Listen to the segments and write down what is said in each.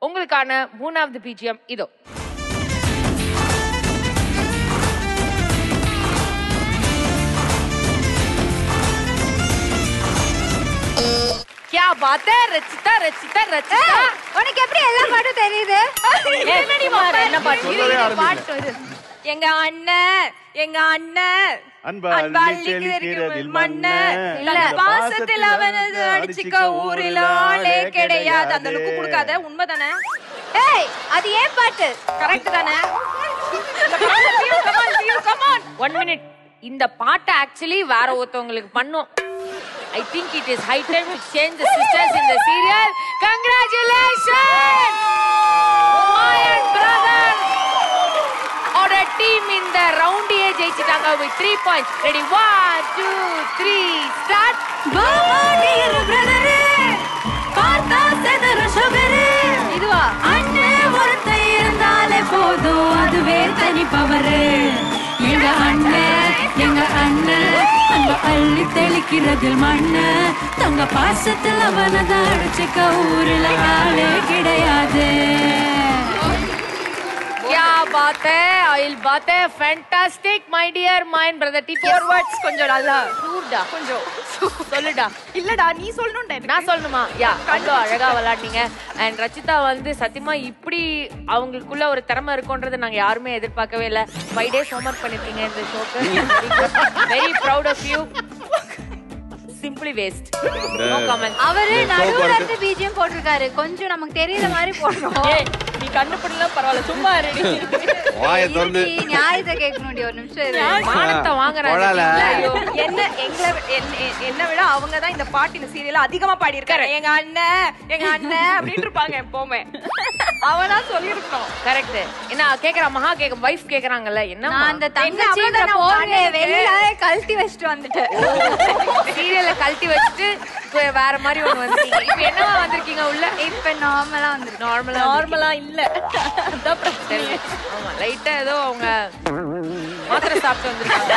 உங்களுக்கான மூணாவது பிஜிஎம் இதோ क्या बात है रचिता रचिता रचिता உனக்கு எப்படி எல்லா பாட்டும் தெரியுது என்னடி மாற என்ன பாட்டு சொல்லவே ஆரம்பிக்கல. பாட்டு இது. எங்க அண்ணன் எங்க அண்ணன் அன்பால் அன்பால் தெளிக்கிறதில் இருக்கிறதில் மண்ணை, மண்ணை இல்ல. தன் பாசத்தில் அவனது அடிச்சுக்க ஊரில் ஆளே கிடையாது அந்த லுக்கு கொடுக்காத உண்மைதானே ஏய் அது ஏன் பாட்டு கரெக்ட் தானே ஒன் மினிட் இந்த பாட்டை ஆக்சுவலி வேற ஒருத்தவங்களுக்கு பண்ணோம் I think it is high time to change the sisters in the serial congratulation Mayan brother ஓட டீம் இந்த ரவுண்டியே ஜெயிச்சிட்டாங்க வித் 3 பாயிண்ட்ஸ் ரெடி 1 2 3 ஸ்டார்ட் இதுவா அண்ணன் ஒருத்தன் இருந்தாலே போதும் அதுவே தனி பவரு எங்க அண்ணன் எங்க அண்ணன் அங்க அள்ளி தெளிக்கிறதில் மண்ணு தங்க பாசத்தில் அவனதான் அடிச்சுக்க ஊரில் ஆளே கிடையாது क्या बात है ऑयल बात है fantastic my dear mine brother T four words கொஞ்சம் நல்லா டூர்டா கொஞ்சம் சொல்லுடா இல்லடா நீ சொல்லணும்டா எனக்கு. நான் சொல்லணுமா யா அவ்வளோ அழகா விளையாடுனீங்க அண்ட் ரச்சிதா வந்து சத்தியமா இப்படி அவங்களுக்குள்ள ஒரு திறமை இருக்கும்ன்றதை நாங்க யாருமே எதிர்பார்க்கவே இல்லை ஃபைவ் டேஸ் ஹோம்ஒர்க் பண்ணிருக்கீங்க இந்த ஷோக்கு very proud of you simply waste no comment அவரு இந்த நடுவுல சோப்பு இருந்து பிஜிஎம் போட்டிருக்காரு கொஞ்சம் நமக்கு தெரியற மாதிரி போடுறோம் ஏய் நீ கண்டுபிடிக்கலாம் பரவாயில்ல சும்மா இருடி வாயை திறந்து இருடி, நியாயத்தை கேட்கணும் ஒரு நிமிஷம் இரு. மானத்தை வாங்குறாங்க கொழல. ஐயோ, என்ன எங்களை என்ன- என்ன- என்னை விட அவங்க தான் இந்த பாட்டு இந்த சீரியல்ல அதிகமா பாடி இருக்காரு எங்க அண்ணன் எங்க அண்ணன் அப்படின்னு இருப்பாங்க எப்பவுமே அவனா சொல்லிருக்கணும் கரெக்ட் என்ன கேக்குறா மகா கேக்க வைஃப் கேக்குறாங்கல்ல என்ன நான் அந்த என்ன தங்கச்சின்ற அவ்வளவுதானே போர்வைய உங்க வெளியில கழட்டி வச்சுட்டு வந்துட்டேன் சீரியல்ல கழட்டி வச்சுட்டு இப்ப வேற மாதிரி ஒண்ணு வந்தீங்க இப்ப என்னவா வந்திருக்கீங்க உள்ள இப்ப நார்மலா வந்துருக்கு நார்மலா நார்மலா இல்ல அதான் பிரச்சனை ஆமா லைட்டா ஏதோ அவங்க மாத்திரை சாப்பிட்டு வந்திருக்காங்க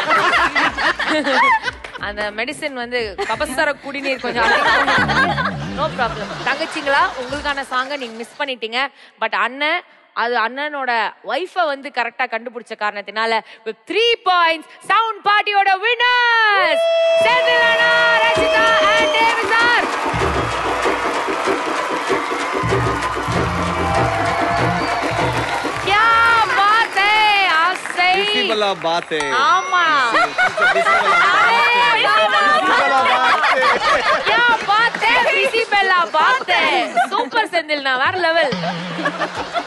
அந்த மெடிசின் வந்து கபசர குடிநீர் கொஞ்சம் நோ ப்ராப்ளம் தங்கச்சிங்களா உங்களுக்கான சாங்கை நீங்க மிஸ் பண்ணிட்டீங்க பட் அண்ணன் அது அண்ணனோட ஒய்ஃபை வந்து கரெக்டா கண்டுபிடிச்ச காரணத்தினால வித் த்ரீ பாயிண்ட்ஸ் சவுண்ட் பார்ட்டியோட வின்னர்ஸ் செந்திலனா ரச்சிதா அண்ட் தேவிசார் क्या बात है आसई பிசிபலா பாத்தே ஆமா क्या बात है बिजी बेला बात है சூப்பர் செந்தில் நான் வேற லெவல்